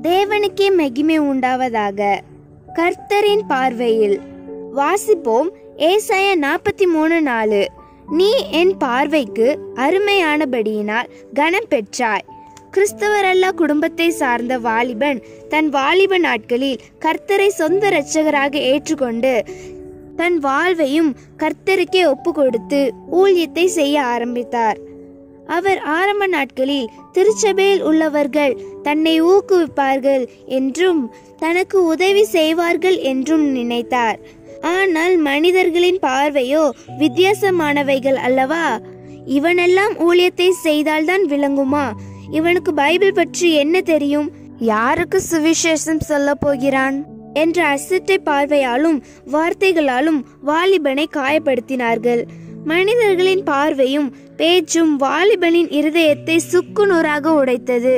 தேவனுக்கே மகிமை உண்டாவதாக கர்த்தரின் பார்வையில் வாசிப்போம் ஏசாய நாற்பத்தி மூணு நாலு நீ என் பார்வைக்கு அருமையானபடியினால் கனம் பெற்றாய் கிறிஸ்தவரல்ல குடும்பத்தை சார்ந்த வாலிபன் தன் வாலிப நாட்களில் கர்த்தரை சொந்த இரட்சகராக ஏற்றுக்கொண்டு தன் வாழ்வையும் கர்த்தருக்கே ஒப்பு கொடுத்து ஊழியத்தை செய்ய ஆரம்பித்தார் அவர் ஆரம்ப நாட்களில் திருச்சபையில் உள்ளவர்கள் தன்னை ஊக்குவிப்பார்கள் என்றும் தனக்கு உதவி செய்வார்கள் என்றும் நினைத்தார் ஆனால் மனிதர்களின் பார்வையோ வித்தியாசமானவைகள் அல்லவா இவனெல்லாம் ஊழியத்தை செய்தால்தான் விளங்குமா இவனுக்கு பைபிள் பற்றி என்ன தெரியும் யாருக்கு சுவிசேஷம் சொல்ல போகிறான் என்ற அசட்டை பார்வையாலும் வார்த்தைகளாலும் வாலிபனை காயப்படுத்தினார்கள் மனிதர்களின் பார்வையும் பேச்சும் வாலிபனின் இருதயத்தை சுக்குநூறாக உடைத்தது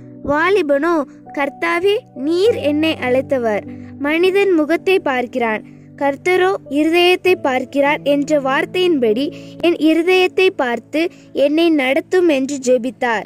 வாலிபனோ கர்த்தாவே நீர் என்னை அழைத்தவர் மனிதன் முகத்தை பார்க்கிறான் கர்த்தரோ இருதயத்தை பார்க்கிறார் என்ற வார்த்தையின்படி என் இருதயத்தை பார்த்து என்னை நடத்தும் என்று ஜெபித்தார்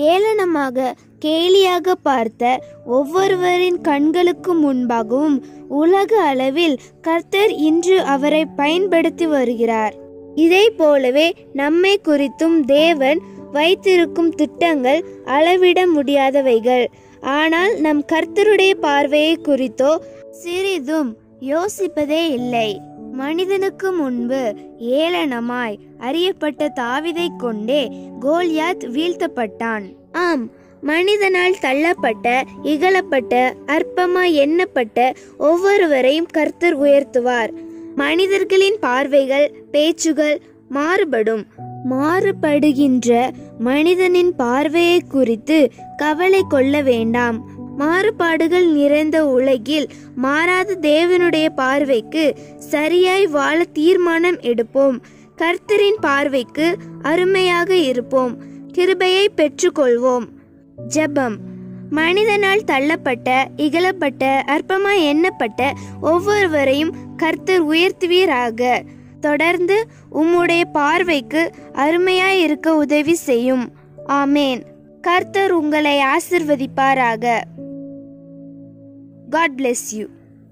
ஏளனமாக கேலியாக பார்த்த ஒவ்வொருவரின் கண்களுக்கு முன்பாகவும் உலக அளவில் கர்த்தர் இன்று அவரை பயன்படுத்தி வருகிறார் இதை போலவே நம்மை குறித்தும் தேவன் வைத்திருக்கும் திட்டங்கள் அளவிட முடியாதவைகள் ஆனால் நம் கர்த்தருடைய பார்வையை குறித்தோ சிறிதும் யோசிப்பதே இல்லை மனிதனுக்கு முன்பு ஏளனமாய் அறியப்பட்ட தாவிதை கொண்டே கோல்யாத் வீழ்த்தப்பட்டான் ஆம் மனிதனால் தள்ளப்பட்ட இகழப்பட்ட அற்பமாய் எண்ணப்பட்ட ஒவ்வொருவரையும் கர்த்தர் உயர்த்துவார் மனிதர்களின் பார்வைகள் பேச்சுகள் மாறுபடும் மாறுபடுகின்ற மனிதனின் பார்வையை குறித்து கவலை கொள்ள வேண்டாம் மாறுபாடுகள் நிறைந்த உலகில் மாறாத தேவனுடைய பார்வைக்கு சரியாய் வாழ தீர்மானம் எடுப்போம் கர்த்தரின் பார்வைக்கு அருமையாக இருப்போம் கிருபையை பெற்றுக்கொள்வோம் ஜெபம் மனிதனால் தள்ளப்பட்ட இகழப்பட்ட அற்பமாய் எண்ணப்பட்ட ஒவ்வொருவரையும் கர்த்தர் உயர்த்துவீராக தொடர்ந்து உம்முடைய பார்வைக்கு அருமையாய் இருக்க உதவி செய்யும் ஆமேன் கர்த்தர் உங்களை ஆசிர்வதிப்பாராக காட் bless யூ